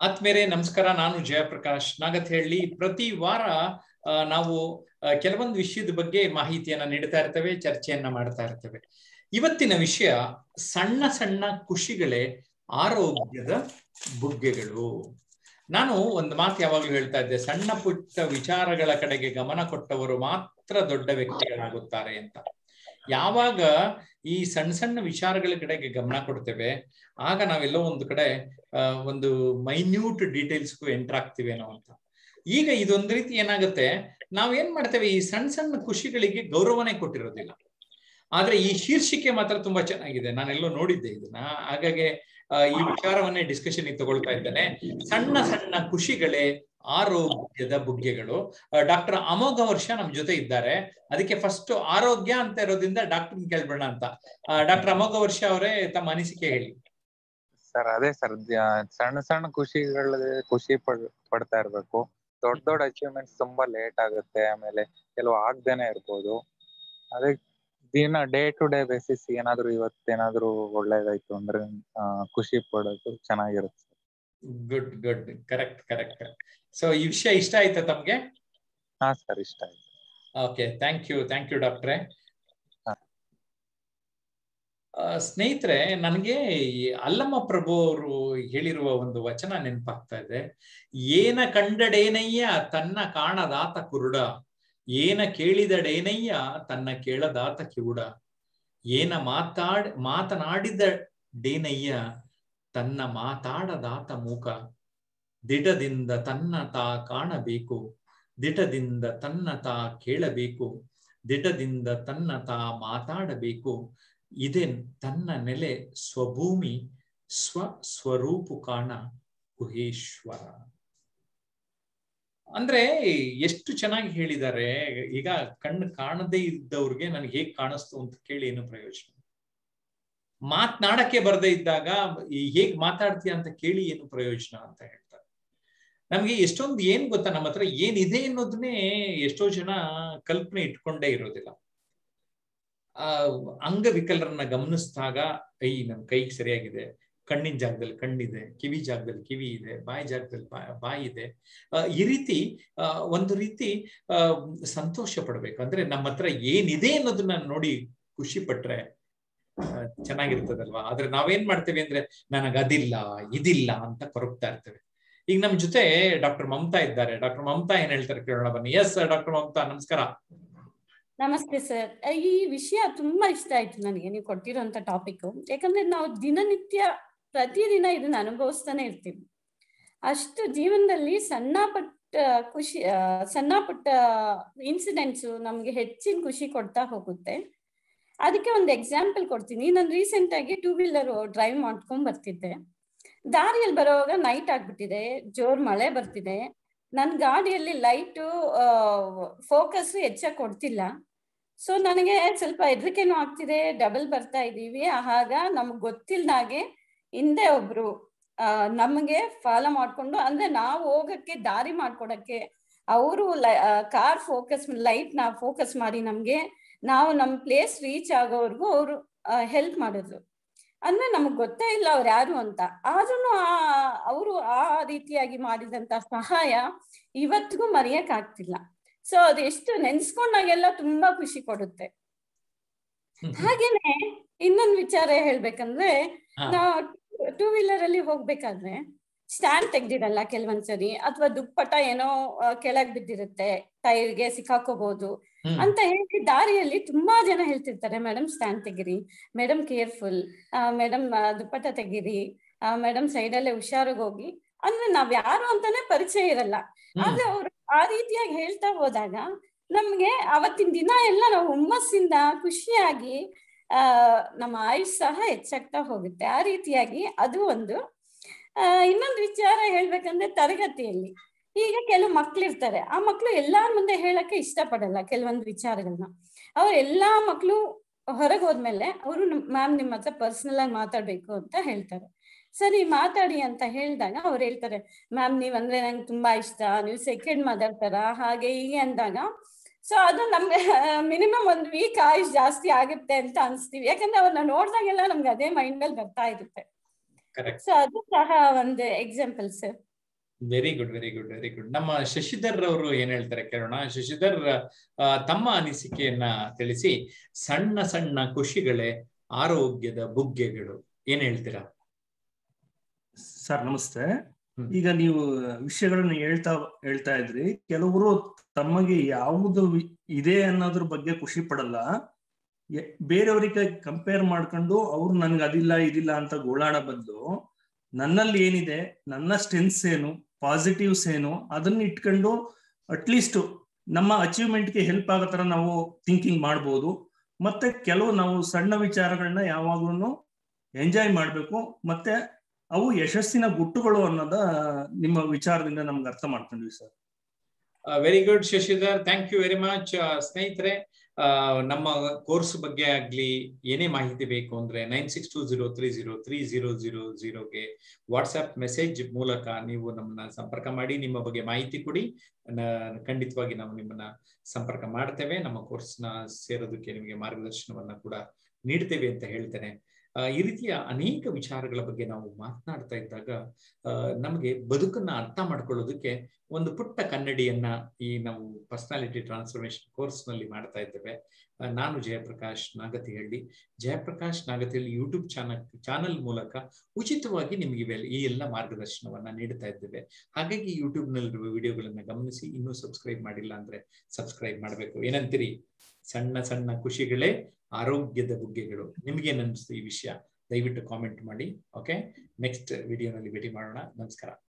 ಆತ್ಮೇರೆ ನಮಸ್ಕಾರ ನಾನು ಜಯಪ್ರಕಾಶ್ ನಾಗತಿಹಳ್ಳಿ ಪ್ರತಿ ವಾರ ಆ, ನಾವು ಆ, ಕೆಲವೊಂದು ವಿಷಯದ ಬಗ್ಗೆ ಮಾಹಿತಿಯನ್ನ ನೀಡ್ತಾ ಇರ್ತೇವೆ ಚರ್ಚೆಯನ್ನ ಮಾಡ್ತಾ ಇರ್ತೇವೆ ಇವತ್ತಿನ ವಿಷಯ ಸಣ್ಣ ಸಣ್ಣ ಖುಷಿಗಳೇ ಆರೋಗ್ಯದ ಬುಗ್ಗೆಗಳು ನಾನು ಒಂದು ಮಾತು ಯಾವಾಗ್ಲೂ ಹೇಳ್ತಾ ಇದ್ದೆ ಸಣ್ಣ ಪುಟ್ಟ ವಿಚಾರಗಳ ಕಡೆಗೆ ಗಮನ ಕೊಟ್ಟವರು ಮಾತ್ರ ದೊಡ್ಡ ವ್ಯಕ್ತಿಗಳಾಗುತ್ತಾರೆ ಅಂತ ಯಾವಾಗ ಈ ಸಣ್ಣ ಸಣ್ಣ ವಿಚಾರಗಳ ಕಡೆಗೆ ಗಮನ ಕೊಡ್ತೇವೆ ಆಗ ನಾವೆಲ್ಲೋ ಒಂದು ಕಡೆ ಆ, ಒಂದು ಮೈನ್ಯೂಟ್ ಡೀಟೇಲ್ಸ್ಗೂ ಎಂಟರ್ ಆಗ್ತೀವೇನೋ ಅಂತ ಈಗ ಇದೊಂದು ರೀತಿ ಏನಾಗುತ್ತೆ ನಾವೇನ್ ಮಾಡ್ತೇವೆ ಈ ಸಣ್ಣ ಸಣ್ಣ ಖುಷಿಗಳಿಗೆ ಗೌರವನೇ ಕೊಟ್ಟಿರೋದಿಲ್ಲ ಆದ್ರೆ ಈ ಶೀರ್ಷಿಕೆ ಮಾತ್ರ ತುಂಬಾ ಚೆನ್ನಾಗಿದೆ ನಾನೆಲ್ಲೋ ನೋಡಿದ್ದೆ ಇದನ್ನ ಹಾಗಾಗಿ ಆ, ಈ ವಿಚಾರವನ್ನೇ ಡಿಸ್ಕಷನ್ ತಗೊಳ್ತಾ ಇದ್ದೇನೆ ಸಣ್ಣ ಸಣ್ಣ ಖುಷಿಗಳೇ ಆರೋಗ್ಯದ ಬುಗ್ಗೆಗಳು ಡಾಕ್ಟರ್ ಅಮೋಘ ವರ್ಷ ನಮ್ ಜೊತೆ ಇದ್ದಾರೆ ಅದಕ್ಕೆ ಫಸ್ಟ್ ಆರೋಗ್ಯ ಅಂತ ಇರೋದ್ರಿಂದ ಡಾಕ್ಟರ್ ಕೇಳ್ಬೇಡ ಅಂತ ಡಾಕ್ಟರ್ ಅಮೋಘ ವರ್ಷ ಅವರೇ ತಮ್ಮ ಅನಿಸಿಕೆ ಹೇಳಿ ಸರ್ ಅದೇ ಸರ್ ಸಣ್ಣ ಸಣ್ಣ ಖುಷಿಗಳ ಖುಷಿ ಪಡ್ ಪಡ್ತಾ ಇರ್ಬೇಕು ದೊಡ್ಡ ದೊಡ್ಡ ಅಚೀವ್ಮೆಂಟ್ಸ್ ತುಂಬಾ ಲೇಟ್ ಆಗುತ್ತೆ ಆಮೇಲೆ ಕೆಲವು ಆಗ್ದೇನೆ ಇರ್ಬೋದು ಅದೇ ದಿನ ಡೇ ಟು ಡೇ ಬೇಸಿಸ್ ಏನಾದ್ರು ಇವತ್ತೇನಾದ್ರು ಒಳ್ಳೇದಾಯ್ತು ಅಂದ್ರೆ ಆ, ಖುಷಿ ಪಡೋದು ಚೆನ್ನಾಗಿರುತ್ತೆ good good correct correct so ಈ ವಿಷಯ ಇಷ್ಟ ಆಯ್ತಾ ತಮ್ಗೆ ಹಾ ಸರ್ ಇಷ್ಟ ಆಯ್ತು okay thank you thank you ಡಾಕ್ಟ್ರೆ ಹಾ. ಆ, ಸ್ನೇಹಿತರೆ ನನಗೆ ಈ ಅಲ್ಲಮ್ಮ ಪ್ರಭು ಅವರು ಹೇಳಿರುವ ಒಂದು ವಚನ ನೆನಪಾಗ್ತಾ ಇದೆ ಏನ ಕಂಡಡೇನಯ್ಯ ತನ್ನ ಕಾಣದಾತ ಕುರುಡ ಏನ ಕೇಳಿದಡೇನಯ್ಯ ತನ್ನ ಕೇಳದಾತ ಕಿವುಡ ಏನ ಮಾತಾಡ್ ಮಾತನಾಡಿದ ಡೇನಯ್ಯ ತನ್ನ ಮಾತಾಡದಾತ ಮೂಕ ದಿಟದಿಂದ ತನ್ನ ತಾ ಕಾಣಬೇಕು ದಿಟದಿಂದ ತನ್ನ ತಾ ಕೇಳಬೇಕು ದಿಟದಿಂದ ತನ್ನ ತಾ ಮಾತಾಡಬೇಕು ಇದೇ ತನ್ನ ನೆಲೆ ಸ್ವಭೂಮಿ ಸ್ವ ಸ್ವರೂಪು ಕಾಣ ಗುಹೇಶ್ವರ ಅಂದ್ರೆ ಎಷ್ಟು ಚೆನ್ನಾಗಿ ಹೇಳಿದ್ದಾರೆ ಈಗ ಕಣ್ಣು ಕಾಣದೇ ಇದ್ದವ್ರಿಗೆ ನನಗೆ ಹೇಗ್ ಕಾಣಿಸ್ತು ಅಂತ ಕೇಳಿ ಏನು ಪ್ರಯೋಜನ ಮಾತನಾಡಕ್ಕೆ ಬರದೇ ಇದ್ದಾಗ ಈ ಹೇಗ್ ಮಾತಾಡ್ತೀಯ ಅಂತ ಕೇಳಿ ಏನು ಪ್ರಯೋಜನ ಅಂತ ಹೇಳ್ತಾರೆ ನಮ್ಗೆ ಎಷ್ಟೊಂದು ಏನ್ ಗೊತ್ತಾ ನಮ್ಮ ಹತ್ರ ಏನಿದೆ ಅನ್ನೋದನ್ನೇ ಎಷ್ಟೋ ಜನ ಕಲ್ಪನೆ ಇಟ್ಕೊಂಡೇ ಇರೋದಿಲ್ಲ ಆ ಅಂಗವಿಕಲರನ್ನ ಗಮನಿಸಿದಾಗ ಐ ನಮ್ ಕೈಗೆ ಸರಿಯಾಗಿದೆ ಕಣ್ಣಿನ ಜಾಗದಲ್ಲಿ ಕಣ್ಣಿದೆ ಕಿವಿ ಜಾಗದಲ್ಲಿ ಕಿವಿ ಇದೆ ಬಾಯಿ ಜಾಗದಲ್ಲಿ ಬಾ- ಬಾಯಿ ಇದೆ ಆ, ಈ ರೀತಿ ಆ, ಒಂದು ರೀತಿ ಆ ಸಂತೋಷ ಪಡ್ಬೇಕು ಅಂದ್ರೆ ನಮ್ಮ ಹತ್ರ ಏನಿದೆ ಅನ್ನೋದನ್ನ ನೋಡಿ ಖುಷಿ ಪಟ್ರೆ ಆ, ಚೆನ್ನಾಗಿರ್ತದಲ್ವಾ ಆದ್ರೆ ನಾವೇನ್ ಮಾಡ್ತೇವೆ ಅಂದ್ರೆ ನನಗ್ ಅದಿಲ್ಲ ಇದಿಲ್ಲ ಅಂತ ಕೊರಗ್ತಾ ಇರ್ತೇವೆ ಈಗ ನಮ್ ಜೊತೆ ಡಾಕ್ಟರ್ ಮಮತಾ ಇದ್ದಾರೆ ಡಾಕ್ಟರ್ ಮಮತಾ ಏನ್ ಹೇಳ್ತಾರೆ ಕೇಳೋಣ ಬನ್ನಿ ಎಸ್ ಡಾಕ್ಟರ್ ಮಮತಾ ನಮಸ್ಕಾರ ನಮಸ್ತೆ ಸರ್ ಈ ವಿಷಯ ತುಂಬಾ ಇಷ್ಟ ಆಯ್ತು ನನಗೆ ನೀವು ಕೊಟ್ಟಿರೋಂತ ಟಾಪಿಕ್ ಯಾಕಂದ್ರೆ ನಾವು ದಿನನಿತ್ಯ ಪ್ರತಿದಿನ ಇದನ್ನ ಅನುಭವಿಸ್ತಾನೆ ಇರ್ತೀವಿ ಅಷ್ಟು ಜೀವನದಲ್ಲಿ ಸಣ್ಣ ಪಟ್ಟ ಖುಷಿ ಆ, ಸಣ್ಣ ಪುಟ್ಟ ಇನ್ಸಿಡೆಂಟ್ಸ್ ನಮ್ಗೆ ಹೆಚ್ಚಿನ ಖುಷಿ ಕೊಡ್ತಾ ಹೋಗುತ್ತೆ ಅದಕ್ಕೆ ಒಂದು ಎಕ್ಸಾಂಪಲ್ ಕೊಡ್ತೀನಿ ನಾನು ರೀಸೆಂಟ್ ಆಗಿ ಟೂ ವೀಲರ್ ಡ್ರೈವ್ ಮಾಡ್ಕೊಂಡ್ ಬರ್ತಿದ್ದೆ ದಾರಿಯಲ್ಲಿ ಬರೋವಾಗ ನೈಟ್ ಆಗ್ಬಿಟ್ಟಿದೆ ಜೋರ್ ಮಳೆ ಬರ್ತಿದೆ ನನ್ನ ಗಾಡಿಯಲ್ಲಿ ಲೈಟು ಫೋಕಸ್ ಹೆಚ್ಚಾಗಿ ಕೊಡ್ತಿಲ್ಲ ಸೊ ನನಗೆ ಸ್ವಲ್ಪ ಹೆದರಿಕೆನೂ ಆಗ್ತಿದೆ ಡಬಲ್ ಬರ್ತಾ ಇದ್ದೀವಿ ಆಗ ನಮ್ಗೆ ಗೊತ್ತಿಲ್ದಾಗೆ ಹಿಂದೆ ಒಬ್ರು ಆ, ನಮಗೆ ಫಾಲೋ ಮಾಡ್ಕೊಂಡು ಅಂದ್ರೆ ನಾವು ಹೋಗಕ್ಕೆ ದಾರಿ ಮಾಡ್ಕೊಡಕ್ಕೆ ಅವರು ಕಾರ್ ಫೋಕಸ್ ಲೈಟ್ ನ ಫೋಕಸ್ ಮಾಡಿ ನಮ್ಗೆ ನಾವು ನಮ್ಮ ಪ್ಲೇಸ್ ರೀಚ್ ಆಗೋವರೆಗೂ ಅವರು ಹೆಲ್ಪ್ ಮಾಡಿದ್ರು ಅಂದ್ರೆ ನಮಗ್ ಗೊತ್ತೇ ಇಲ್ಲ ಅವ್ರು ಯಾರು ಅಂತ ಆದ್ರೂ ಆ ಅವರು ಆ ರೀತಿಯಾಗಿ ಮಾಡಿದಂತ ಸಹಾಯ ಇವತ್ತಿಗೂ ಮರೆಯಕ್ ಆಗ್ತಿಲ್ಲ ಸೊ ಅದು ಎಷ್ಟು ನೆನ್ಸ್ಕೊಂಡಾಗೆಲ್ಲ ತುಂಬಾ ಖುಷಿ ಕೊಡುತ್ತೆ ಹಾಗೇನೆ ಇನ್ನೊಂದು ವಿಚಾರ ಹೇಳ್ಬೇಕಂದ್ರೆ ಹಾ. ನಾವು ಟೂ ವೀಲರ್ ಅಲ್ಲಿ ಹೋಗ್ಬೇಕಾದ್ರೆ ಸ್ಟ್ಯಾಂಡ್ ತೆಗ್ದಿರಲ್ಲ ಕೆಲವೊಂದ್ಸರಿ ಅಥವಾ ದುಪ್ಪಟ ಏನೋ ಆ, ಕೆಳಗ್ ಬಿದ್ದಿರುತ್ತೆ ಟೈರ್ಗೆ ಸಿಕ್ಕಾಕೋಬಹುದು ಹ್ಮ್. ಅಂತ ಹೇಳಿ ದಾರಿಯಲ್ಲಿ ತುಂಬಾ ಜನ ಹೇಳ್ತಿರ್ತಾರೆ ಮೇಡಮ್ ಸ್ಟ್ಯಾಂಡ್ ತೆಗಿರಿ ಮೇಡಮ್ ಕೇರ್ಫುಲ್ ಮೇಡಮ್ ದುಪ್ಪಟ ತೆಗಿರಿ ಮೇಡಮ್ ಸೈಡಲ್ಲೇ ಹುಷಾರಾಗಿ ಹೋಗಿ ಅಂದ್ರೆ ನಾವ್ ಯಾರು ಅಂತಾನೆ ಪರಿಚಯ ಇರಲ್ಲ ಹ್ಮ್. ಆದ್ರೆ ಅವ್ರು ಆ ರೀತಿಯಾಗಿ ಹೇಳ್ತಾ ಹೋದಾಗ ನಮ್ಗೆ ಅವತ್ತಿನ ದಿನ ಎಲ್ಲ ನಾವು ಹುಮ್ಮಸ್ಸಿಂದ ಖುಷಿಯಾಗಿ ಆ ನಮ್ಮ ಆಯುಷ್ ಸಹ ಹೆಚ್ಚಾಗ್ತಾ ಹೋಗುತ್ತೆ ಆ ರೀತಿಯಾಗಿ ಅದು ಒಂದು ಆ ಇನ್ನೊಂದು ವಿಚಾರ ಹೇಳ್ಬೇಕಂದ್ರೆ ತರಗತಿಯಲ್ಲಿ ಈಗ ಕೆಲವು ಮಕ್ಳಿರ್ತಾರೆ ಆ ಮಕ್ಳು ಎಲ್ಲಾರ ಮುಂದೆ ಹೇಳಕ್ಕೆ ಇಷ್ಟಪಡಲ್ಲ ಕೆಲವೊಂದು ವಿಚಾರಗಳನ್ನ ಅವ್ರು ಎಲ್ಲಾ ಮಕ್ಳು ಹೊರಗೆ ಹೋದ್ಮೇಲೆ ಅವರು ಮ್ಯಾಮ್ ನಿಮ್ಮ ಹತ್ರ ಪರ್ಸನಲ್ ಆಗಿ ಮಾತಾಡ್ಬೇಕು ಅಂತ ಹೇಳ್ತಾರೆ ಸರಿ ಮಾತಾಡಿ ಅಂತ ಹೇಳಿದಾಗ ಅವ್ರು ಹೇಳ್ತಾರೆ ಮ್ಯಾಮ್ ನೀವ್ ಅಂದ್ರೆ ನಂಗೆ ತುಂಬಾ ಇಷ್ಟ ನೀವು ಸೆಕೆಂಡ್ ಮದರ್ ತರ ಹಾಗೆ ಹೀಗೆ ಅಂದಾಗ ಸೊ ಅದು ನಮ್ಗೆ ಮಿನಿಮಮ್ ಒಂದ್ ವೀಕ್ ಆಯುಷ್ ಜಾಸ್ತಿ ಆಗುತ್ತೆ ಅಂತ ಅನ್ಸ್ತೀವಿ ಯಾಕಂದ್ರೆ ಅವ್ರನ್ನ ನೋಡ್ದಾಗೆಲ್ಲ ನಮ್ಗೆ ಅದೇ ಮೈಂಡ್ ಅಲ್ಲಿ ಬರ್ತಾ ಇರುತ್ತೆ Correct. ಸೊ ಅದು ಸಹ ಒಂದು example sir very good very good very good ನಮ್ಮ ಶಶಿಧರ್ ಅವರು ಏನ್ ಹೇಳ್ತಾರೆ ಕೇಳೋಣ ಶಶಿಧರ್ ಆ, ತಮ್ಮ ಅನಿಸಿಕೆಯನ್ನ ತಿಳಿಸಿ ಸಣ್ಣ ಸಣ್ಣ ಖುಷಿಗಳೇ ಆರೋಗ್ಯದ ಬುಗ್ಗೆಗಳು ಏನ್ ಹೇಳ್ತೀರಾ ಸರ್ ನಮಸ್ತೆ ಹ್ಮ್. ಈಗ ನೀವು ವಿಷಯಗಳನ್ನ ಹೇಳ್ತಾ ಹೇಳ್ತಾ ಇದ್ರಿ ಕೆಲವರು ತಮಗೆ ಯಾವುದು ವಿ- ಇದೆ ಅನ್ನೋದ್ರ ಬಗ್ಗೆ ಖುಷಿ ಪಡಲ್ಲ ಎ- ಬೇರೆಯವರಿಗೆ ಕಂಪೇರ್ ಮಾಡ್ಕೊಂಡು ಅವ್ರು ನನ್ಗೆ ಅದಿಲ್ಲ ಇದಿಲ್ಲ ಅಂತ ಗೋಳಾಡ ಬದಲು ನನ್ನಲ್ಲಿ ಏನಿದೆ ನನ್ನ ಸ್ಟ್ರೆಂತ್ಸ್ ಏನು ಪಾಸಿಟಿವ್ಸ್ ಏನು ಅದನ್ನ ಇಟ್ಕೊಂಡು ಅಟ್ಲೀಸ್ಟ್ ನಮ್ಮ ಅಚೀವ್ಮೆಂಟ್ಗೆ ಹೆಲ್ಪ್ ಆಗೋ ತರ ನಾವು ಥಿಂಕಿಂಗ್ ಮಾಡ್ಬೋದು ಮತ್ತೆ ಕೆಲವು ನಾವು ಸಣ್ಣ ವಿಚಾರಗಳನ್ನ ಯಾವಾಗ್ಲೂ ಎಂಜಾಯ್ ಮಾಡ್ಬೇಕು ಮತ್ತೆ ಅವು ಯಶಸ್ಸಿನ ಗುಟ್ಟುಗಳು ಅನ್ನೋದ ನಿಮ್ಮ ವಿಚಾರದಿಂದ ನಮ್ಗೆ ಅರ್ಥ ಮಾಡ್ಕೊಂಡ್ವಿ sir very good Shashidhar thank you very much ಸ್ನೇಹಿತರೆ ಆ, ನಮ್ಮ ಕೋರ್ಸ್ ಬಗ್ಗೆ ಆಗ್ಲಿ ಏನೇ ಮಾಹಿತಿ ಬೇಕು ಅಂದ್ರೆ nine six two zero three zero three zero zero ಜೀರೋಗೆ ವಾಟ್ಸ್ಆಪ್ ಮೆಸೇಜ್ ಮೂಲಕ ನೀವು ನಮ್ಮನ್ನ ಸಂಪರ್ಕ ಮಾಡಿ ನಿಮ್ಮ ಬಗ್ಗೆ ಮಾಹಿತಿ ಕೊಡಿ ನ- ಖಂಡಿತವಾಗಿ ನಾವು ನಿಮ್ಮನ್ನ ಸಂಪರ್ಕ ಮಾಡ್ತೇವೆ ನಮ್ಮ ಕೋರ್ಸ್ನ ಸೇರೋದಕ್ಕೆ ನಿಮಗೆ ಮಾರ್ಗದರ್ಶನವನ್ನ ಕೂಡ ನೀಡ್ತೇವೆ ಅಂತ ಹೇಳ್ತೇನೆ ಆ, ಈ ರೀತಿಯ ಅನೇಕ ವಿಚಾರಗಳ ಬಗ್ಗೆ ನಾವು ಮಾತನಾಡ್ತಾ ಇದ್ದಾಗ ಆ, ನಮಗೆ ಬದುಕನ್ನ ಅರ್ಥ ಮಾಡ್ಕೊಳ್ಳೋದಕ್ಕೆ ಒಂದು ಪುಟ್ಟ ಕನ್ನಡಿಯನ್ನ ಈ ನಾವು ಪರ್ಸನಾಲಿಟಿ ಟ್ರಾನ್ಸ್ಫಾರ್ಮೇಶನ್ ಕೋರ್ಸ್ ನಲ್ಲಿ ಮಾಡ್ತಾ ಇದ್ದೇವೆ ಆ, ನಾನು Jayaprakash Nagathihalli Jayaprakash Nagathihalli YouTube channel channel ಮೂಲಕ ಉಚಿತವಾಗಿ ನಿಮಗೆ ಇವೆಲ್ಲ- ಈ ಎಲ್ಲ ಮಾರ್ಗದರ್ಶನವನ್ನ ನೀಡ್ತಾ ಇದ್ದೇವೆ ಹಾಗಾಗಿ ಯೂಟ್ಯೂಬ್ ನಲ್ಲಿರುವ ವಿಡಿಯೋಗಳನ್ನ ಗಮನಿಸಿ ಇನ್ನೂ ಸಬ್ಸ್ಕ್ರೈಬ್ ಮಾಡಿಲ್ಲ ಅಂದ್ರೆ ಸಬ್ಸ್ಕ್ರೈಬ್ ಮಾಡಬೇಕು ಏನಂತೀರಿ ಸಣ್ಣ ಸಣ್ಣ ಖುಷಿಗಳೇ ಆರೋಗ್ಯದ ಬುಗ್ಗೆಗಳು ನಿಮ್ಗೇನ್ ಅನಿಸ್ತು ಈ ವಿಷಯ ದಯವಿಟ್ಟು ಕಾಮೆಂಟ್ ಮಾಡಿ ಓಕೆ ನೆಕ್ಸ್ಟ್ ವಿಡಿಯೋನಲ್ಲಿ ಭೇಟಿ ಮಾಡೋಣ ನಮಸ್ಕಾರ